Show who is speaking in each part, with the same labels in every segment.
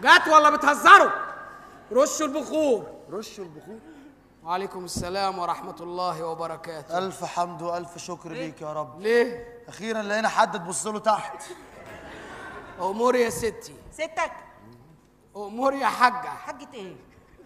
Speaker 1: جت ولا بتهزروا رشوا البخور
Speaker 2: رشوا البخور
Speaker 1: وعليكم السلام ورحمة الله وبركاته
Speaker 2: الف حمد والف شكر ليك يا رب
Speaker 1: ليه؟
Speaker 2: اخيرا لقينا حد تبص له تحت
Speaker 1: أمور يا ستي
Speaker 3: ستك
Speaker 1: أمور يا حاجة
Speaker 3: حاجة ايه؟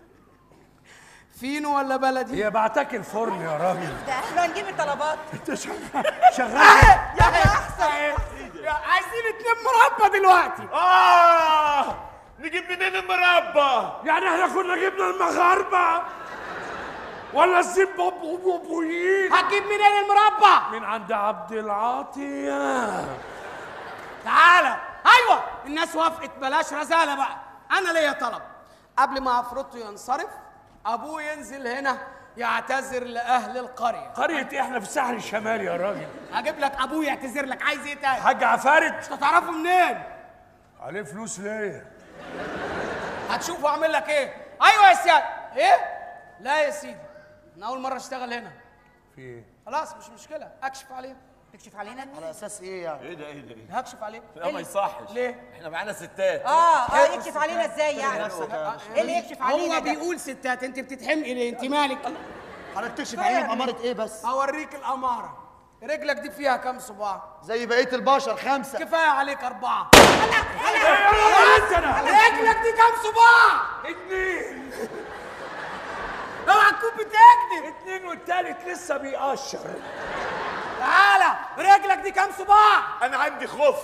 Speaker 1: فينو ولا بلدي؟
Speaker 4: هي بعتك الفرن يا راجل
Speaker 3: ده احنا هنجيب الطلبات
Speaker 4: انت شغال شغال
Speaker 3: يا احسن
Speaker 1: عايزين اتنين مربى دلوقتي
Speaker 4: اه نجيب منين المربى يعني احنا كنا جبنا المغاربه ولا الزيمبابويين
Speaker 1: هتجيب منين المربى؟
Speaker 4: من عند عبد العاطيه
Speaker 1: تعالى ايوه الناس وافقت بلاش رزاله بقى انا ليا طلب قبل ما عفروتو ينصرف ابوه ينزل هنا يعتذر لاهل القريه
Speaker 4: قرية إيه؟ احنا في الساحل الشمالي يا راجل
Speaker 1: هجيب لك ابوه يعتذر لك عايز ايه تاني
Speaker 4: حاج عفارت
Speaker 1: انت تعرفه منين
Speaker 4: عليه فلوس ليه
Speaker 1: هتشوفه اعمل لك ايه ايوه يا سياد ايه لا يا سيدي انا اول مره اشتغل هنا
Speaker 4: في ايه
Speaker 1: خلاص مش مشكله اكشف عليه
Speaker 3: تكشف علينا
Speaker 2: على اساس ايه يعني
Speaker 5: ايه ده ايه ده ايه
Speaker 1: هكشف عليه
Speaker 5: لا ما يصحش
Speaker 1: ليه؟
Speaker 5: احنا معانا ستات
Speaker 3: اه اه يكشف علينا ازاي يعني
Speaker 2: نفسك يا
Speaker 3: ايه اللي يكشف علينا
Speaker 1: هو
Speaker 3: ده
Speaker 1: بيقول ستات انت بتتحمقي ليه انت مالك
Speaker 2: حضرتك تكشف علينا بأمارة ايه بس
Speaker 1: اوريك الاماره رجلك دي فيها كام صباع
Speaker 2: زي بقيه البشر خمسه
Speaker 1: كفايه عليك اربعه
Speaker 4: انت انا
Speaker 1: رجلك دي كام صباع
Speaker 4: اتنين
Speaker 1: اوعى تكون بتكذب
Speaker 4: اتنين والتالت لسه بيقشر
Speaker 1: تعالى رجلك دي كام صباع
Speaker 5: انا عندي خف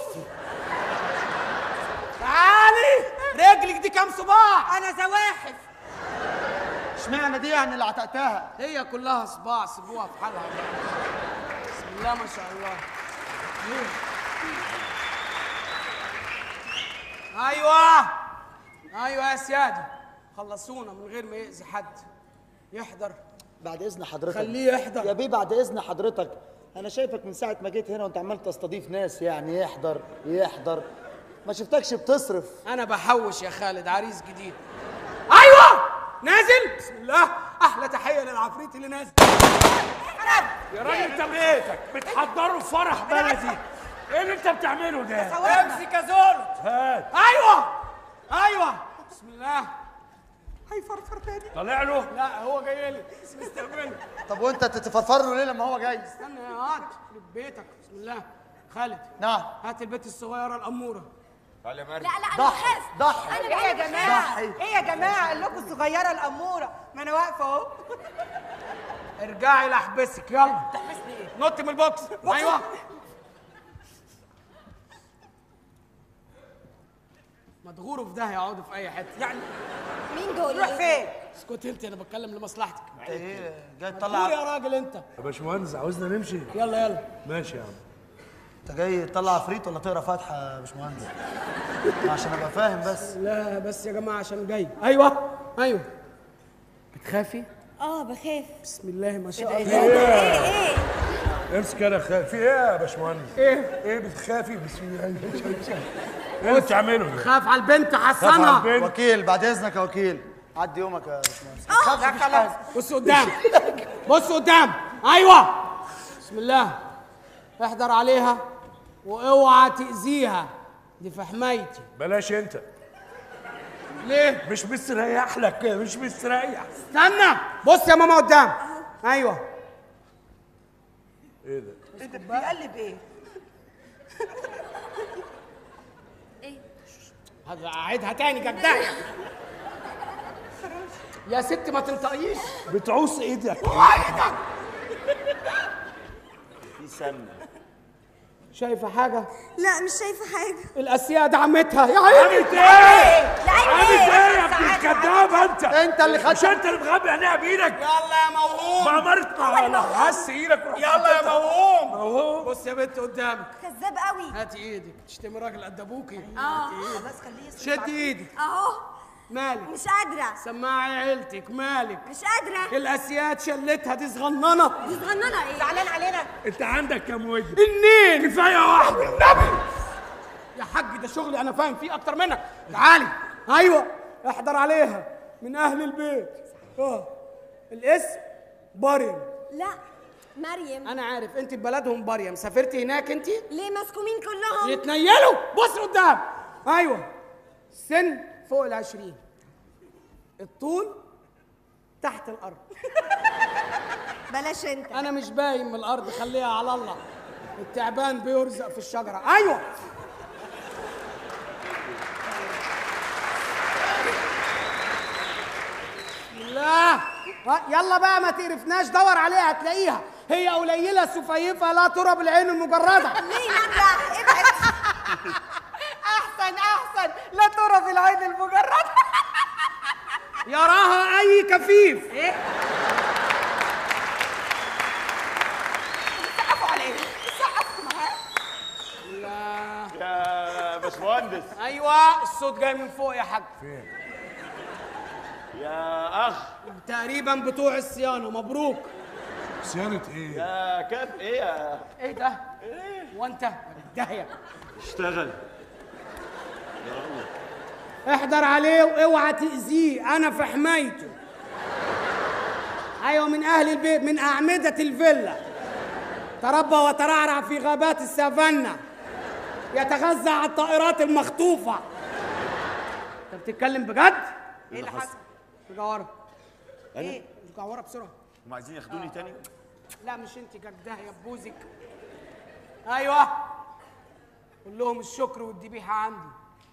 Speaker 1: تعالي رجلك دي كام صباع
Speaker 3: انا زواحف
Speaker 2: اشمعنى دي يعني اللي عتقتها
Speaker 1: هي كلها صباع سيبوها في حالها بسم الله ما شاء الله ايوه ايوه يا سيادي خلصونا من غير ما يأذي حد يحضر
Speaker 2: بعد اذن حضرتك
Speaker 1: خليه يحضر.
Speaker 2: يا بيه بعد اذن حضرتك انا شايفك من ساعه ما جيت هنا وانت عمال تستضيف ناس يعني يحضر يحضر ما شفتكش بتصرف
Speaker 1: انا بحوش يا خالد عريس جديد ايوه نازل بسم الله احلى تحيه للعفريت اللي نازل
Speaker 4: يا راجل انت بيتك بتحضروا فرح بلدي ايه اللي انت بتعمله ده
Speaker 1: امسك يا زولت
Speaker 4: هات
Speaker 1: ايوه ايوه بسم الله هيفرفر تاني
Speaker 4: طالع له
Speaker 1: لا هو جاي لي بس مستقبلني
Speaker 2: طب وانت تتفرفر له ليه لما هو جاي
Speaker 1: استنى يا هات يخرب بيتك بسم الله خالد
Speaker 2: نعم
Speaker 1: هات البت الصغيره الاموره
Speaker 5: تعالى يا مريم
Speaker 6: لا لا انا
Speaker 2: ضحي
Speaker 6: بخاف
Speaker 2: ضحي
Speaker 3: ايه يا جماعه
Speaker 2: ضحي.
Speaker 3: ايه يا جماعه قال لكم الصغيره الاموره ما انا واقفه اهو
Speaker 1: ارجعي لاحبسك يلا تحبسني ايه نط من البوكس ايوه ما تغوروا في ده يقعدوا في اي حته يعني
Speaker 6: مين دول
Speaker 3: تروح فين
Speaker 1: اسكت انت انا بتكلم لمصلحتك
Speaker 2: انت ايه جاي
Speaker 1: قول
Speaker 2: تطلع
Speaker 1: يا راجل انت
Speaker 4: يا باشمهندس عاوزنا نمشي
Speaker 1: يلا يلا
Speaker 4: ماشي يا عم
Speaker 2: انت جاي تطلع عفريت ولا تقرا فاتحه يا باشمهندس عشان ابقى فاهم بس
Speaker 1: لا بس يا جماعه عشان جاي ايوه ايوه بتخافي
Speaker 6: اه بخاف
Speaker 1: بسم الله ما شاء الله
Speaker 6: ايه ايه
Speaker 4: امسك انا خايف في ايه يا باشمهندس
Speaker 1: ايه
Speaker 4: ايه بتخافي بسم الله ايه اللي بتعمله ده
Speaker 1: خاف على البنت
Speaker 4: خاف على
Speaker 1: حصنها
Speaker 4: البنت
Speaker 2: وكيل بعد اذنك يا وكيل عدي يومك يا باشمهندس
Speaker 3: لا خلاص
Speaker 1: بص قدام بص قدام ايوه بسم الله احضر عليها واوعى تاذيها دي في حمايتي
Speaker 4: بلاش انت
Speaker 1: ليه
Speaker 4: مش مستريح لك مش مستريح
Speaker 1: استنى بص يا ماما قدام ايوه
Speaker 4: ايه ده
Speaker 3: انت بيقلب ايه
Speaker 1: هعيدها تاني جدعي يا ست ما تنطقيش
Speaker 4: بتعوص ايدك
Speaker 5: في سمنه
Speaker 1: شايفه حاجه
Speaker 6: لا مش شايفه حاجه
Speaker 1: الاسياد عمتها يا عيني
Speaker 4: عملت ايه؟
Speaker 6: لا
Speaker 4: عملت ايه يا ابن الكدابه انت؟
Speaker 2: انت اللي
Speaker 4: مش
Speaker 2: خدت
Speaker 4: انت اللي مغمي عينيها بايدك
Speaker 1: يلا يا موهوم
Speaker 4: بأمرت ما هس ايدك وروح
Speaker 1: يلا يا
Speaker 4: حاططها.
Speaker 1: موهوم
Speaker 4: موهوم
Speaker 1: بص يا بنت قدامك
Speaker 6: كذاب قوي
Speaker 1: هاتي ايدك تشتمي راجل قد ابوكي
Speaker 6: اه
Speaker 3: خلاص خليه يصرف
Speaker 1: شدي ايدك
Speaker 6: اهو
Speaker 1: مالك
Speaker 6: مش قادره
Speaker 1: سماعي عيلتك مالك
Speaker 6: مش قادره
Speaker 1: الاسياد شلتها دي صغننه
Speaker 6: دي صغننه ايه
Speaker 3: زعلان علينا
Speaker 4: انت عندك كام ودن؟
Speaker 1: النين
Speaker 4: كفايه واحده
Speaker 1: النبي يا حاج ده شغلي انا فاهم فيه اكتر منك تعالي ايوه احضر عليها من اهل البيت اه الاسم بريم
Speaker 6: لا مريم
Speaker 1: انا عارف انت ببلدهم بريم سافرتي هناك انت
Speaker 6: ليه مسكومين كلهم
Speaker 1: يتنيلوا بص قدام ايوه سن فوق العشرين الطول تحت الارض
Speaker 6: بلاش انت
Speaker 1: انا مش باين من الارض خليها على الله التعبان بيرزق في الشجره ايوه بسم الله ها، يلا بقى ما تقرفناش دور عليها هتلاقيها هي قليله سفيفه لا ترى بالعين المجرده
Speaker 6: ليه نادرة ابعد
Speaker 3: احسن احسن لا ترى في العين المجرد
Speaker 1: يراها اي كفيف
Speaker 3: سقفوا عليه سقفوا معاه
Speaker 1: لا
Speaker 5: يا باشمهندس
Speaker 1: ايوه الصوت جاي من فوق يا حاج
Speaker 5: يا اخ
Speaker 1: تقريبا بتوع الصيانه مبروك
Speaker 4: صيانة ايه؟
Speaker 5: يا كاب ايه يا
Speaker 1: ايه ده وانت داهيه
Speaker 5: اشتغل
Speaker 1: احضر عليه واوعى تاذيه انا في حمايته ايوه من اهل البيت من اعمده الفيلا تربى وترعرع في غابات السافانا يتغذى على الطائرات المخطوفه انت بتتكلم بجد
Speaker 3: ايه اللي حصل؟
Speaker 1: ارجع ورا
Speaker 3: ايه
Speaker 1: ارجع ورا بسرعه
Speaker 5: هم عايزين ياخدوني تاني
Speaker 1: لا مش انت جدها يا بوزك ايوه قول لهم الشكر والذبيحه عندي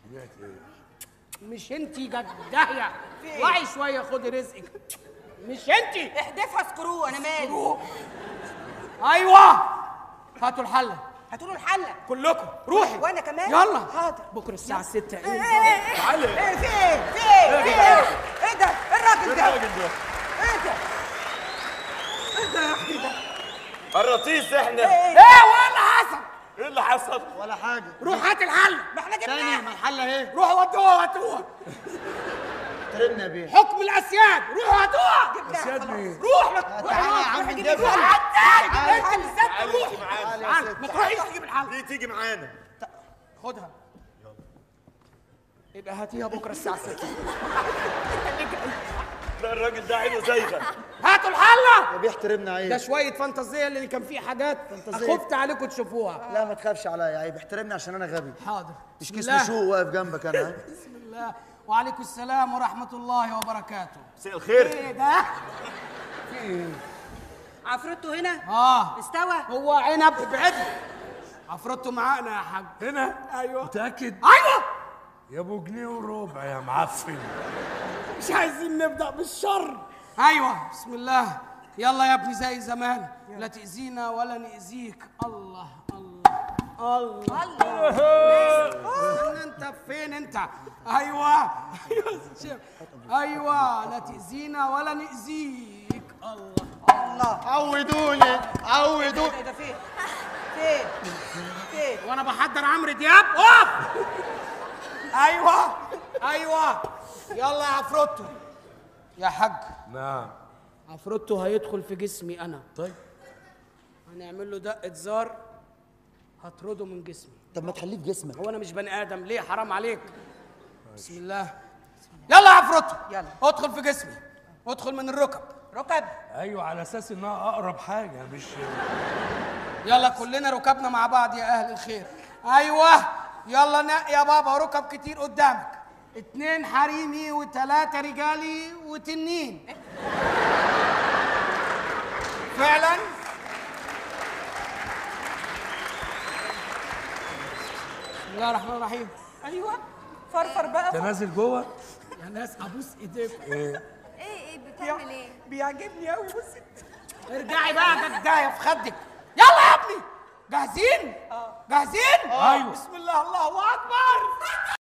Speaker 1: مش انت جدها وعي شويه خدي رزقك مش انت
Speaker 3: احدفها سكرو انا مالي
Speaker 1: ايوه هاتوا الحله
Speaker 3: هاتوا له الحله
Speaker 1: كلكم روحي
Speaker 3: وأنا كمان؟
Speaker 1: يلا
Speaker 3: حاضر.
Speaker 1: بكره الساعه 6
Speaker 3: ايه
Speaker 1: ايه
Speaker 3: ايه تعالى ايه في ايه في ايه في ايه ايه ده إيه الراجل ده
Speaker 5: الراجل ده
Speaker 3: ايه ده ايه ده يا اخي ده
Speaker 5: الرطيس احنا
Speaker 3: ايه
Speaker 1: ايه ولا حصل
Speaker 5: ايه اللي حصل؟
Speaker 2: ولا حاجه
Speaker 1: روح هات الحله
Speaker 3: ما احنا
Speaker 2: تاني
Speaker 3: جبناها
Speaker 2: ما الحله اهي
Speaker 1: روحوا ودوها هاتوها
Speaker 2: احترمنا يا بيه
Speaker 1: حكم الاسياد روحوا هاتوها
Speaker 3: جبناها
Speaker 4: سياد
Speaker 3: خلاص.
Speaker 4: مين؟
Speaker 1: روح لك
Speaker 2: تعالى يا عم نجيبها
Speaker 1: روح هات
Speaker 2: تعالى.
Speaker 1: انت اللي سبت
Speaker 5: تعالي
Speaker 1: روح
Speaker 5: انت معانا
Speaker 2: تعالى يا
Speaker 1: تعال
Speaker 2: ست
Speaker 1: ما تروحيش تجيب الحله
Speaker 5: ليه تيجي معانا؟
Speaker 1: خدها يبقى هاتيها بكره الساعه 6
Speaker 5: لا الراجل ده عينه زايغه
Speaker 1: هاتوا الحله
Speaker 2: يا بيه احترمنا
Speaker 1: ده
Speaker 2: عيب
Speaker 1: شويه فانتازيه اللي كان فيه حاجات
Speaker 2: فانتازية.
Speaker 1: خفت عليكم تشوفوها
Speaker 2: لا ما تخافش عليا عيب احترمني عشان انا غبي
Speaker 1: حاضر
Speaker 2: مش
Speaker 1: بسم
Speaker 2: كيس
Speaker 1: الله.
Speaker 2: نشوء واقف جنبك انا ها؟
Speaker 1: بسم الله وعليكم السلام ورحمه الله وبركاته
Speaker 5: مساء الخير
Speaker 1: ايه ده
Speaker 3: عفروتو هنا
Speaker 1: اه
Speaker 3: استوى
Speaker 1: هو عنب ابعد عفرته معانا يا حاج
Speaker 4: هنا؟
Speaker 1: ايوه
Speaker 4: متأكد؟
Speaker 1: ايوه
Speaker 4: يا ابو جنيه وربع يا معفن
Speaker 1: مش عايزين نبدا بالشر ايوه بسم الله يلا يا ابني زي زمان لا تاذينا ولا ناذيك الله الله الله استنى انت فين انت ايوه ايوه شوف. ايوه لا تاذينا ولا ناذيك الله
Speaker 3: الله
Speaker 2: عودوني عودوني
Speaker 3: ايه ده فين فين فين
Speaker 1: وانا بحضر عمرو دياب اقف ايوه ايوه يلا يا عفروتو يا حاج
Speaker 4: نعم
Speaker 1: عفروتو هيدخل في جسمي انا
Speaker 4: طيب
Speaker 1: هنعمل له دقه زار هطرده من جسمي
Speaker 2: طب ما تخليه في جسمك
Speaker 1: هو انا مش بني ادم ليه حرام عليك بسم الله يلا يا عفروتو
Speaker 3: يلا.
Speaker 1: ادخل في جسمي ادخل من الركب
Speaker 3: ركب
Speaker 4: ايوه على اساس انها اقرب حاجه مش
Speaker 1: يلا كلنا ركبنا مع بعض يا اهل الخير ايوه يلا نقي يا بابا ركب كتير قدامك اتنين حريمي وتلاتة رجالي وتنين فعلا بسم الله الرحمن الرحيم
Speaker 3: ايوه فرفر بقى
Speaker 4: انت نازل جوه
Speaker 1: يا ناس ابوس ايديكم
Speaker 4: ايه
Speaker 6: ايه ايه بتعمل ايه
Speaker 3: بيعجبني قوي بص
Speaker 1: ارجعي بقى جدايه في خدك يلا يا ابني جاهزين؟ جاهزين؟
Speaker 4: أيوة.
Speaker 1: بسم الله الله اكبر